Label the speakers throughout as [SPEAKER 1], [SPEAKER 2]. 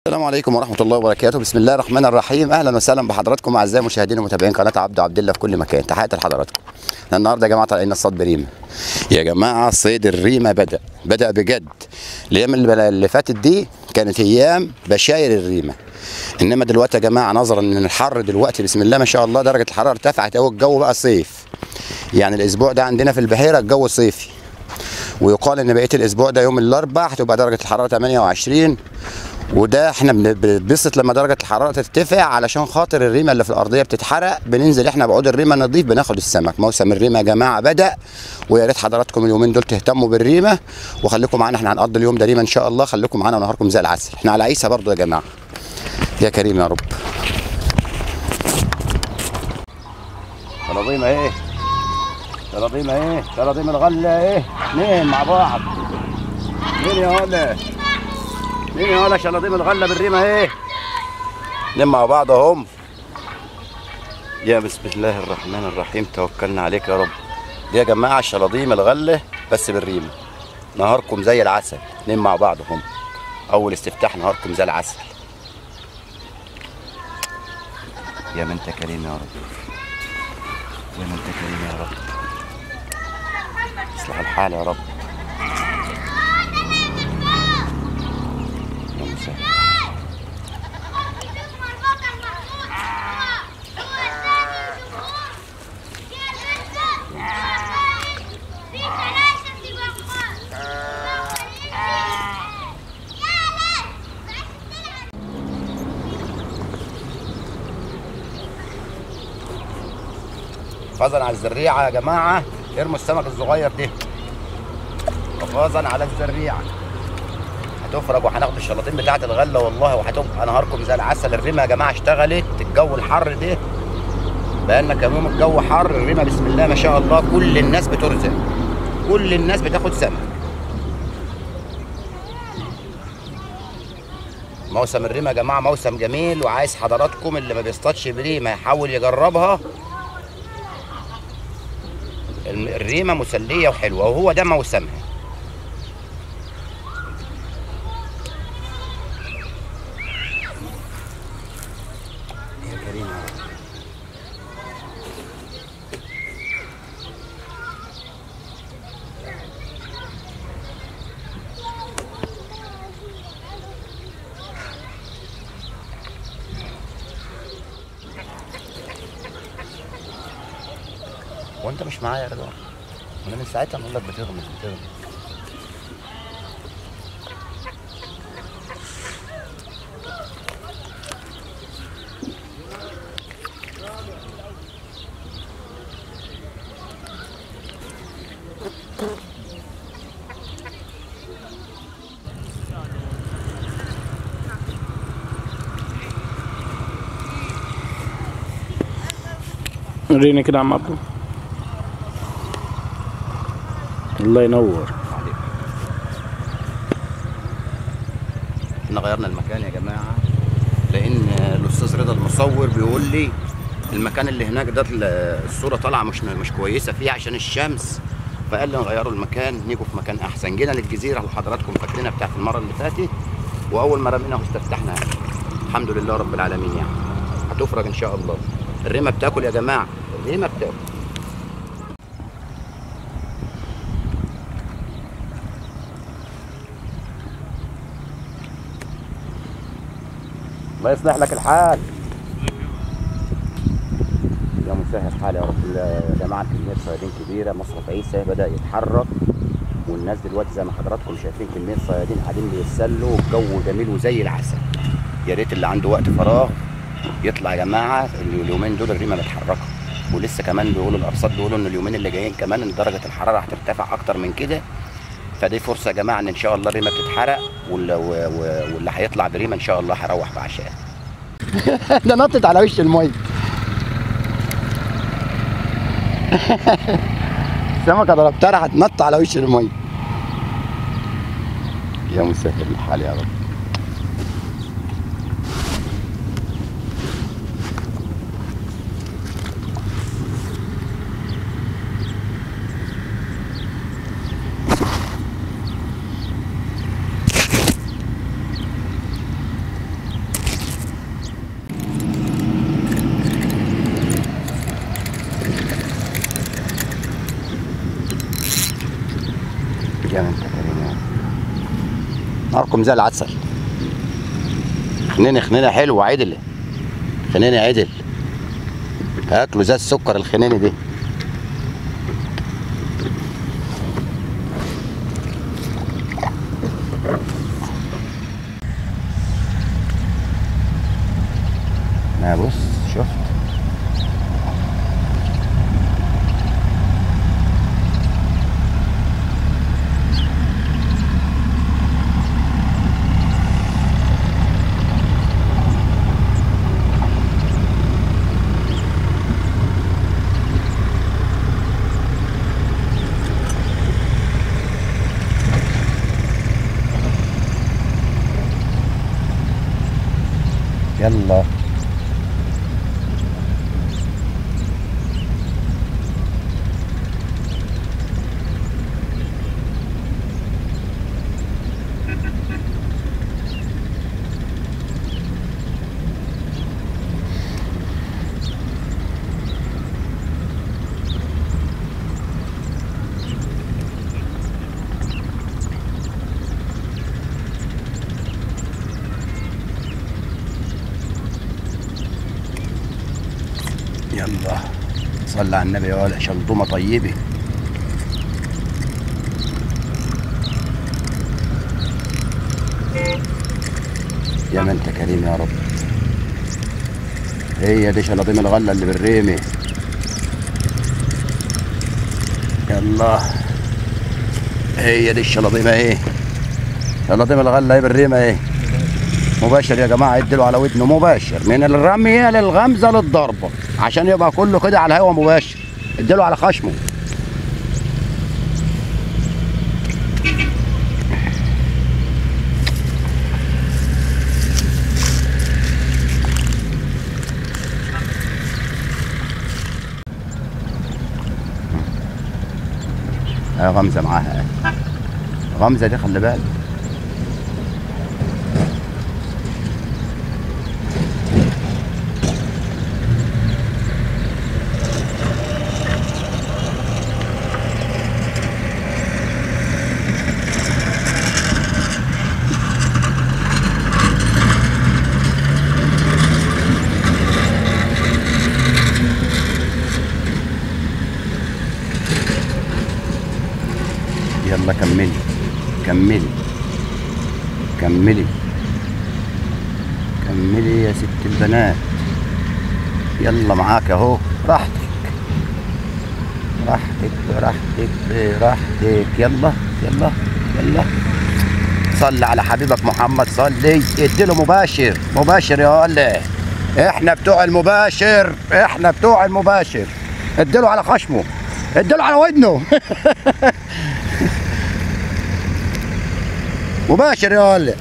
[SPEAKER 1] السلام عليكم ورحمة الله وبركاته، بسم الله الرحمن الرحيم، أهلا وسهلا بحضراتكم أعزائي مشاهدين ومتابعين قناة عبده عبد الله في كل مكان، تحياتي لحضراتكم. احنا النهارده يا جماعة طالعين الصيد بريمة. يا جماعة صيد الريمة بدأ، بدأ بجد. الأيام اللي اللي فاتت دي كانت أيام بشاير الريمة. إنما دلوقتي يا جماعة نظرا إن الحر دلوقتي بسم الله ما شاء الله درجة الحرارة ارتفعت أوي الجو بقى صيف. يعني الأسبوع ده عندنا في البحيرة الجو صيفي. ويقال ان بقيه الاسبوع ده يوم الاربع هتبقى درجه الحراره 28 وده احنا بن- بنتبسط لما درجه الحراره ترتفع علشان خاطر الريمه اللي في الارضيه بتتحرق بننزل احنا بعود الريمه نضيف بناخد السمك موسم الريمه يا جماعه بدا ويا ريت حضراتكم اليومين دول تهتموا بالريمه وخليكم معانا احنا هنقضي اليوم ده ريمه ان شاء الله خليكم معانا ونهاركم زي العسل احنا على عيسى برضو يا جماعه يا كريم يا رب شلاطيم ايه شلاطيم ايه شلاطيم الغله ايه اثنين مع بعض مين يا ولا مين يا ولا شلاطيم الغله بالريمه ايه اتنين مع بعض اهم يا بسم الله الرحمن الرحيم توكلنا عليك يا رب دي يا جماعه الشلاطيم الغله بس بالريمه نهاركم زي العسل اتنين مع بعض هم اول استفتاح نهاركم زي العسل يا من انت كريم يا رب يا من انت كريم يا رب اصلح الحال يا رب يا مسهل حفاظا على الزريعه يا جماعه ارموا السمك الصغير ده حفاظا على الزريعه هتفرج وهناخد الشلاطين بتاعه الغله والله وهتبقى نهاركم زي العسل الرمه يا جماعه اشتغلت الجو الحر ده بقالنا كام يوم الجو حر الرمه بسم الله ما شاء الله كل الناس بترزق كل الناس بتاخد سمك موسم الرمه يا جماعه موسم جميل وعايز حضراتكم اللي ما بيصطادش بريمه يحاول يجربها الم- الريمه مسليه وحلوه وهو ده موسمها يا كريم يا رب وانت مش معايا يا رضوان انا من ساعتها بقول لك بتغمز بتغمز
[SPEAKER 2] وريني كده يا عم عبدو الله ينور
[SPEAKER 1] احنا غيرنا المكان يا جماعه لان الاستاذ رضا المصور بيقول لي المكان اللي هناك ده الصوره طالعه مش مش كويسه فيه عشان الشمس فقال لي نغيروا المكان نيجوا في مكان احسن جينا للجزيره اللي حضراتكم فاكرينها بتاعت المره اللي فاتت واول ما رمينا واستفتحنا الحمد لله رب العالمين يعني هتفرج ان شاء الله الريمه بتاكل يا جماعه الريمه بتاكل الله يصلح لك الحال يا مسهل حال يا رب يا جماعه كميه صيادين كبيره مصرف عيسى بدا يتحرك والناس دلوقتي زي ما حضراتكم شايفين كميه صيادين قاعدين بيتسلوا والجو جميل وزي العسل يا ريت اللي عنده وقت فراغ يطلع يا جماعه اليومين دول الريمه متحركه ولسه كمان بيقولوا الارصاد بيقولوا ان اليومين اللي جايين كمان ان درجه الحراره هترتفع اكتر من كده فدي فرصه يا جماعه ان ان شاء الله الريمه بتتحرق واللي, واللي هيطلع بريمه ان شاء الله هيروح بعشاء ده نطت على وش الميه السمكه ضربتها راحت نط على وش الميه يا مسهل الحال يا رب ناركم زي العسل خنينه خنينه حلوه عدل خنينه عدل هاكلوا زي السكر الخنينه دي ما بص شفت يلا يلا صلى على النبي يا ولد شلطومه طيبه يا ما انت كريم يا رب هي دي شلاطيم الغله اللي بالريمه يلا هي دي الشلاطيم اهي شلاطيم الغله اهي بالريمه اهي مباشر يا جماعه اديله على ودنه مباشر من الرميه للغمزه للضربه عشان يبقى كله كده على الهوا مباشر اديله على خشمه اه غمزه معاها اه. غمزه دي خلي بالك يلا كملي كملي كملي كملي يا ست البنات يلا معاك اهو راحتك راحتك براحتك براحتك يلا يلا يلا صلي على حبيبك محمد صلي اديله مباشر مباشر يا ولد احنا بتوع المباشر احنا بتوع المباشر اديله على خشمه اديله على ودنه مباشر يا ولد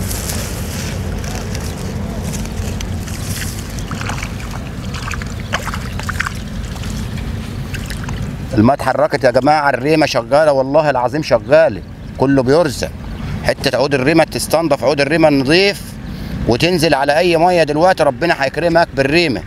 [SPEAKER 1] الماء اتحركت يا جماعه الريمه شغاله والله العظيم شغاله كله بيرزق حته عود الريمه تستنضف عود الريمه النظيف وتنزل على اي ميه دلوقتي ربنا هيكرمك بالريمه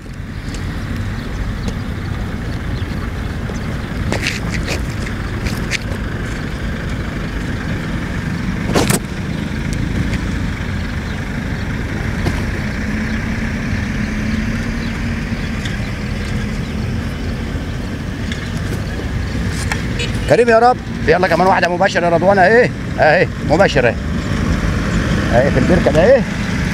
[SPEAKER 1] كريم يا رب يلا كمان واحده مباشره يا رضوان اهي اهي مباشره اهي اهي في البركه ده اهي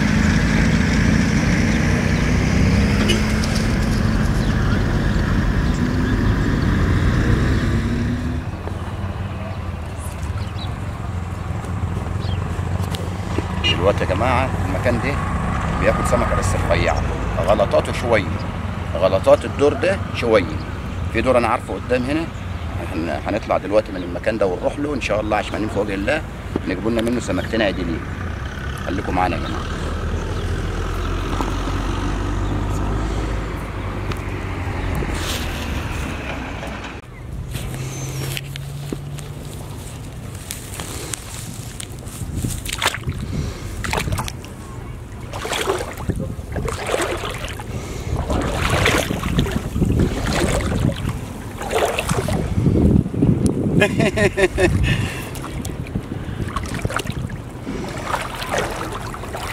[SPEAKER 1] دلوقتي يا جماعه المكان ده بياخد سمكه بس رفيعه غلطاته شويه غلطات الدور ده شويه في دور انا عارفه قدام هنا هن- هنطلع دلوقتي من المكان ده ونروح له ان شاء الله عشمانين في وجه الله نجيبوا لنا منه سمكتين عدلين خليكم معانا يا جماعه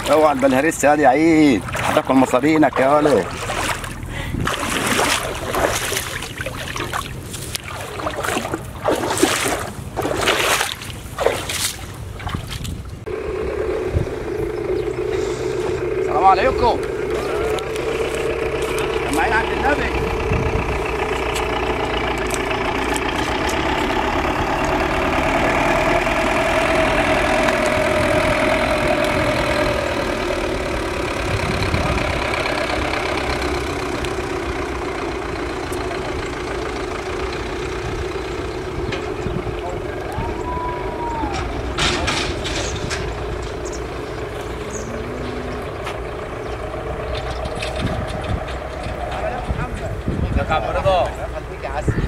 [SPEAKER 1] اوعى البلهارس هادي يا عيد هتاكل مصارينك يا ولد السلام عليكم معين عند النبي ازيك يا عم رضا خليك يا عسل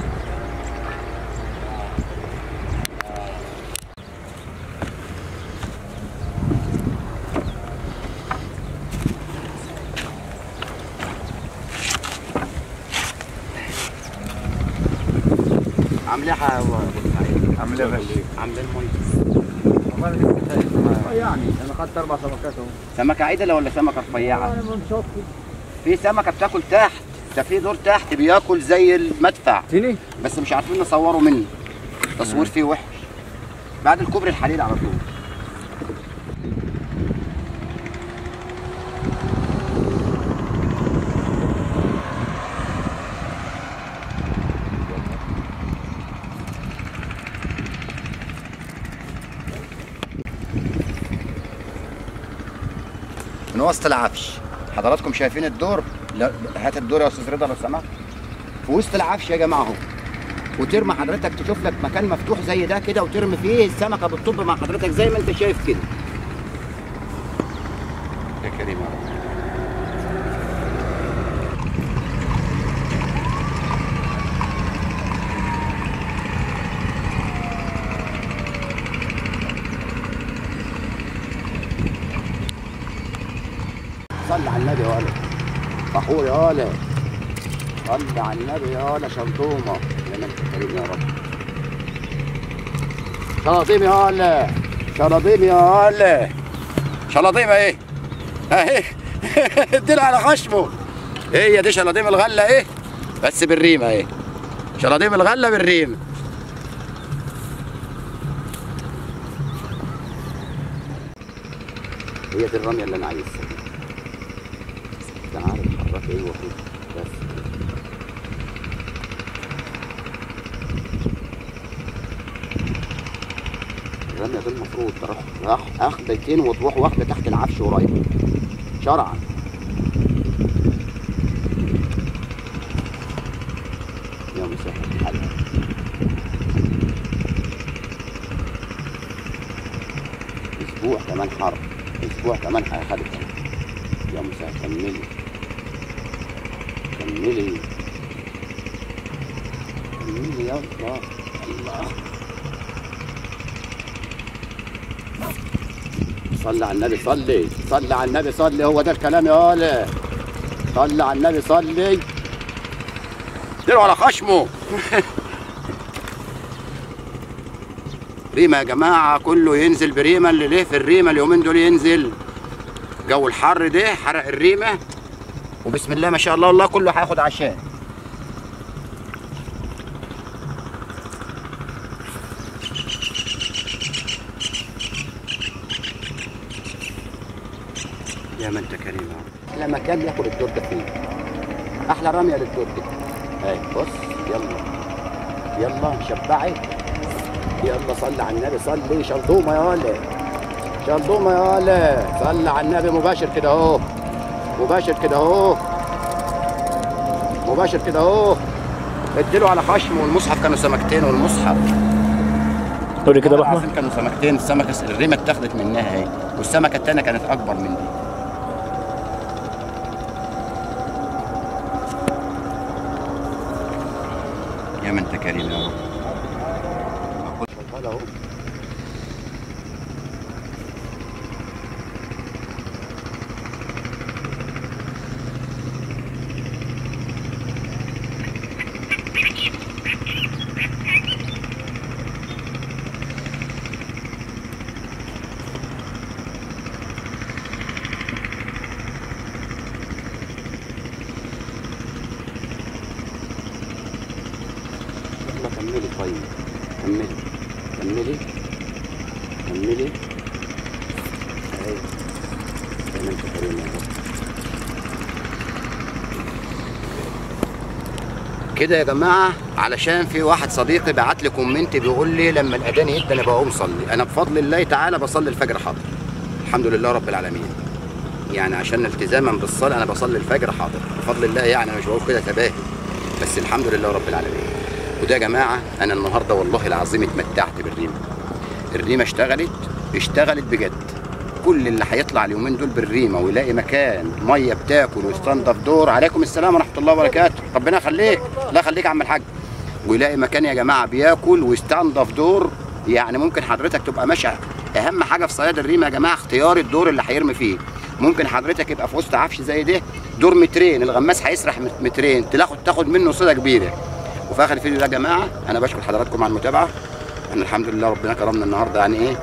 [SPEAKER 1] عامل ايه يا أبو إسماعيل؟
[SPEAKER 3] عامل ايه يا باشا؟
[SPEAKER 1] عامل ايه الميه؟
[SPEAKER 3] والله انا لسه خايف ما- يعني انا خدت اربع سمكات اهو
[SPEAKER 1] سمكة عدلة ولا سمكة رفيعة؟
[SPEAKER 3] انا بنشوف
[SPEAKER 1] في سمكة بتاكل تحت ده في دور تحت بياكل زي المدفع
[SPEAKER 3] تاني
[SPEAKER 1] بس مش عارفين نصوره منه تصوير فيه وحش بعد الكوبري الحليل على طول من وسط العفش حضراتكم شايفين الدور لا هات الدور يا استاذ رضا لو سمحت في وسط العفش يا جماعه اهو وترمي حضرتك تشوف لك مكان مفتوح زي ده كده وترمي فيه السمكه بتطب مع حضرتك زي ما انت شايف كده يا كريم يا رب. صلي على النبي يا ولد فخور يا ولد صلي على النبي يا ولد شنطومه يا من كريم يا رب شلاطيم يا ولد شلاطيم يا ولد شلاطيم ايه اهي اديله على خشمه هي دي شلاطيم الغله ايه بس بالريمه ايه شلاطيم الغله بالريمه هي دي الرميه اللي انا عايزها كان عارف حرك ايه وكده بس الرمية دي المفروض تروح راح اخدتين وتروح واحدة تحت العفش قريب شرعا يا مسهل الحال اسبوع كمان حرب اسبوع كمان هيخدم يا مساء كملي كملي كملي يا الله الله صلي على النبي صلي صلي على النبي صلي هو ده الكلام يا ولد صلي على النبي صلي اديله على خشمه ريمة يا جماعة كله ينزل بريمة اللي ليه في الريمة اليومين دول ينزل جو الحر ده حرق الريمة وبسم الله ما شاء الله الله كله هياخد عشان يا من انت كريم يا رب. احلى مكان ياكل الدور ده فيه احلى رميه للدور ده اهي بص يلا يلا شبعي يلا صلي على النبي صلي شلطومه يا ولد شلطومه يا ولد صلي على النبي مباشر كده اهو مباشر كده اهو مباشر كده اهو اديله على خشمه والمصحف كانوا سمكتين والمصحف
[SPEAKER 2] قولي كده يا ابو
[SPEAKER 1] والله
[SPEAKER 2] احمد
[SPEAKER 1] العظيم كانوا سمكتين السمكه الريمه اتاخدت منها اهي والسمكه الثانيه كانت اكبر من دي يا من انت كريم يا رب شغال اهو كملي طيب كملي كملي كملي اهي زي ما انت كريم يا رب كده يا جماعه علشان في واحد صديقي بعت لي كومنت بيقول لي لما الاذان يبدا انا بقوم اصلي انا بفضل الله تعالى بصلي الفجر حاضر الحمد لله رب العالمين يعني عشان التزاما بالصلاه انا بصلي الفجر حاضر بفضل الله يعني انا مش بقول كده تباهي بس الحمد لله رب العالمين وده يا جماعه انا النهارده والله العظيم اتمتعت بالريمه الريمه اشتغلت اشتغلت بجد كل اللي هيطلع اليومين دول بالريمه ويلاقي مكان ميه بتاكل ويستنضف دور عليكم السلام ورحمه الله وبركاته ربنا يخليك الله يخليك يا عم الحاج ويلاقي مكان يا جماعه بياكل ويستنضف دور يعني ممكن حضرتك تبقى ماشي اهم حاجه في صياد الريمه يا جماعه اختيار الدور اللي هيرمي فيه ممكن حضرتك يبقى في وسط عفش زي ده دور مترين الغماس هيسرح مت- مترين تاخد تاخد منه صيده كبيره وفي اخر الفيديو ده يا جماعه انا بشكر حضراتكم على المتابعه احنا الحمد لله ربنا كرمنا النهارده يعني ايه